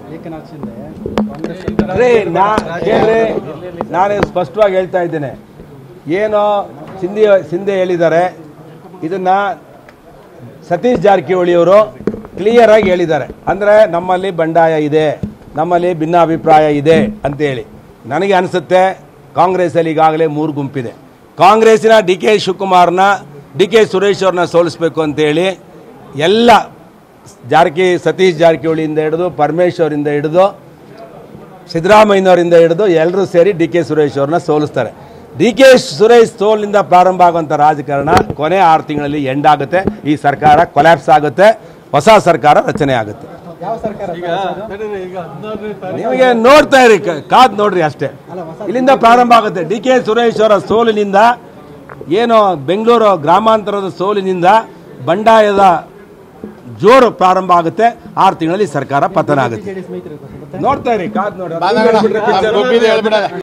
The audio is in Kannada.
ಏಕನಾಥ್ ಶಿಂದೆ ಕಾಂಗ್ರೆಸ್ ರೀ ನಾ ಕೇಳ್ರಿ ನಾನು ಸ್ಪಷ್ಟವಾಗಿ ಹೇಳ್ತಾ ಇದ್ದೇನೆ ಏನೋ ಸಿಂಧಿ ಸಿಂಧೆ ಹೇಳಿದ್ದಾರೆ ಇದನ್ನ ಸತೀಶ್ ಜಾರಕಿಹೊಳಿ ಅವರು ಕ್ಲಿಯರ್ ಆಗಿ ಹೇಳಿದ್ದಾರೆ ಅಂದರೆ ನಮ್ಮಲ್ಲಿ ಬಂಡಾಯ ಇದೆ ನಮ್ಮಲ್ಲಿ ಭಿನ್ನಾಭಿಪ್ರಾಯ ಇದೆ ಅಂತೇಳಿ ನನಗೆ ಅನಿಸುತ್ತೆ ಕಾಂಗ್ರೆಸ್ಸಲ್ಲಿ ಈಗಾಗಲೇ ಮೂರು ಗುಂಪಿದೆ ಕಾಂಗ್ರೆಸ್ಸಿನ ಡಿ ಕೆ ಶಿವಕುಮಾರ್ನ ಡಿ ಕೆ ಸುರೇಶ್ ಅವ್ರನ್ನ ಸೋಲಿಸಬೇಕು ಅಂತೇಳಿ ಎಲ್ಲ ಜಾರಕಿ ಸತೀಶ್ ಜಾರಕಿಹೊಳಿಯಿಂದ ಹಿಡಿದು ಪರಮೇಶ್ವರಿಂದ ಹಿಡಿದು ಸಿದ್ದರಾಮಯ್ಯನವರಿಂದ ಹಿಡಿದು ಎಲ್ಲರೂ ಸೇರಿ ಡಿ ಕೆ ಸುರೇಶ್ ಅವ್ರನ್ನ ಸೋಲಿಸ್ತಾರೆ ಡಿ ಕೆ ಸುರೇಶ್ ಸೋಲಿನಿಂದ ಪ್ರಾರಂಭ ಆಗುವಂಥ ರಾಜಕಾರಣ ಕೊನೆ ಆರು ತಿಂಗಳಲ್ಲಿ ಎಂಡ್ ಆಗುತ್ತೆ ಈ ಸರ್ಕಾರ ಕೊಲ್ಯಾಪ್ಸ್ ಆಗುತ್ತೆ ಹೊಸ ಸರ್ಕಾರ ರಚನೆ ಆಗುತ್ತೆ ಯಾವ ಸರ್ಕಾರ ನಿಮಗೆ ನೋಡ್ತಾ ಇರಿ ಕ- ಕಾದ್ ನೋಡ್ರಿ ಅಷ್ಟೇ ಇಲ್ಲಿಂದ ಪ್ರಾರಂಭ ಆಗುತ್ತೆ ಡಿ ಕೆ ಸುರೇಶ್ ಅವರ ಸೋಲಿನಿಂದ ಏನು ಬೆಂಗಳೂರು ಗ್ರಾಮಾಂತರದ ಸೋಲಿನಿಂದ ಬಂಡಾಯದ ಜೋರು ಪ್ರಾರಂಭ ಆಗುತ್ತೆ ಆರು ತಿಂಗಳಲ್ಲಿ ಸರ್ಕಾರ ಪತನ ಆಗುತ್ತೆ ಜೆಡಿಎಸ್ ಮೈತ್ರಿ ನೋಡ್ತಾ ಇರಿ ಕಾದ್ ನೋಡ್ರಿ ಬಾಲಗಣ, ಗೊಬ್ಬಿದೆ ಹೇಳ್ಬಿಡೋಣ